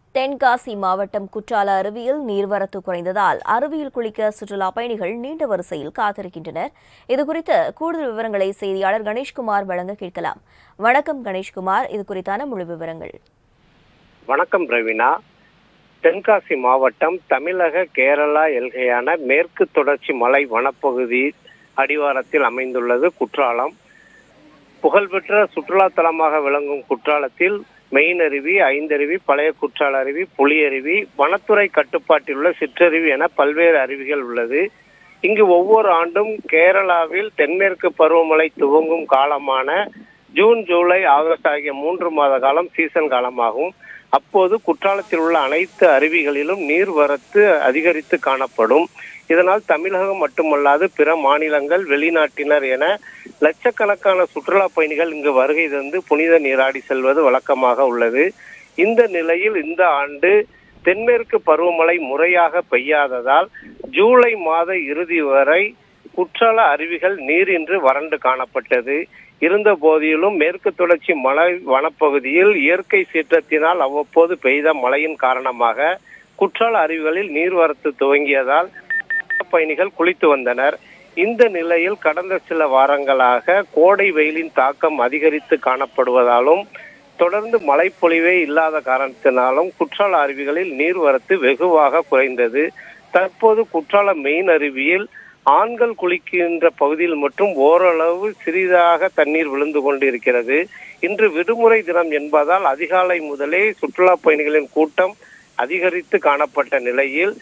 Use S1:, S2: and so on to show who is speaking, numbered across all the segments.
S1: தென்காசி மாவட்டம் குற்றால அருவியில் நீர்வரத்து குறைந்ததால் அருவியில் குளிக்க சுற்றுலா பயணிகள் நீண்ட வரிசையில் காத்திருக்கின்றனர் இதுகுறித்த கூடுதல் விவரங்களை செய்தியாளர் கணேஷ்குமார் வழங்க கேட்கலாம் வணக்கம் கணேஷ்குமார் இது குறித்தான முழு விவரங்கள்
S2: வணக்கம் ரவினா தென்காசி மாவட்டம் தமிழக கேரளா எல்கையான மேற்கு தொடர்ச்சி மலை வனப்பகுதி அடிவாரத்தில் அமைந்துள்ளது குற்றாலம் புகழ்பெற்ற சுற்றுலா தலமாக விளங்கும் குற்றாலத்தில் மெயின் அருவி ஐந்தருவி பழைய குற்றால அருவி புலியருவி வனத்துறை கட்டுப்பாட்டில் உள்ள சிற்றருவி என பல்வேறு அருவிகள் உள்ளது இங்கு ஒவ்வொரு ஆண்டும் கேரளாவில் தென்மேற்கு பருவமழை துவங்கும் காலமான ஜூன் ஜூலை ஆகஸ்ட் ஆகிய மூன்று மாத காலம் சீசன் காலமாகும் அப்போது குற்றாலத்தில் உள்ள அனைத்து அருவிகளிலும் நீர்வரத்து அதிகரித்து காணப்படும் இதனால் தமிழகம் மட்டுமல்லாது பிற மாநிலங்கள் வெளிநாட்டினர் என லட்சக்கணக்கான சுற்றுலா பயணிகள் இங்கு வருகை தந்து புனித நீராடி செல்வது வழக்கமாக உள்ளது இந்த நிலையில் இந்த ஆண்டு தென்மேற்கு பருவமழை முறையாக பெய்யாததால் ஜூலை மாத இறுதி வரை குற்றால அருவிகள் நீரின்றி வறண்டு காணப்பட்டது இருந்த போதிலும் மேற்கு தொடர்ச்சி மலை வனப்பகுதியில் இயற்கை சீற்றத்தினால் அவ்வப்போது பெய்த மழையின் காரணமாக குற்றால அருவிகளில் நீர்வரத்து துவங்கியதால் பயணிகள் குளித்து வந்தனர் இந்த நிலையில் கடந்த சில வாரங்களாக கோடை வெயிலின் தாக்கம் அதிகரித்து காணப்படுவதாலும் தொடர்ந்து மழைப்பொழிவே இல்லாத காரணத்தினாலும் குற்றால அருவிகளில் நீர்வரத்து வெகுவாக குறைந்தது தற்போது குற்றால மெயின் அருவியில் ஆண்கள் குளிக்கின்ற பகுதியில் மட்டும் ஓரளவு சிறிதாக தண்ணீர் விழுந்து கொண்டிருக்கிறது இன்று விடுமுறை தினம் என்பதால் அதிகாலை முதலே சுற்றுலா பயணிகளின் கூட்டம் அதிகரித்து காணப்பட்ட நிலையில்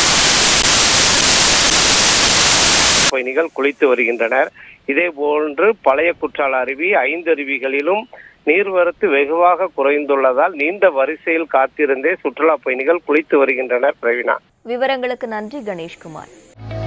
S2: பயணிகள் குளித்து வருகின்றனர் இதே போன்று பழைய குற்றால அருவி ஐந்து அருவிகளிலும் நீர்வரத்து வெகுவாக குறைந்துள்ளதால் நீண்ட வரிசையில் காத்திருந்தே சுற்றுலா பயணிகள் குளித்து வருகின்றனர் பிரவீனா
S1: விவரங்களுக்கு நன்றி கணேஷ்குமார்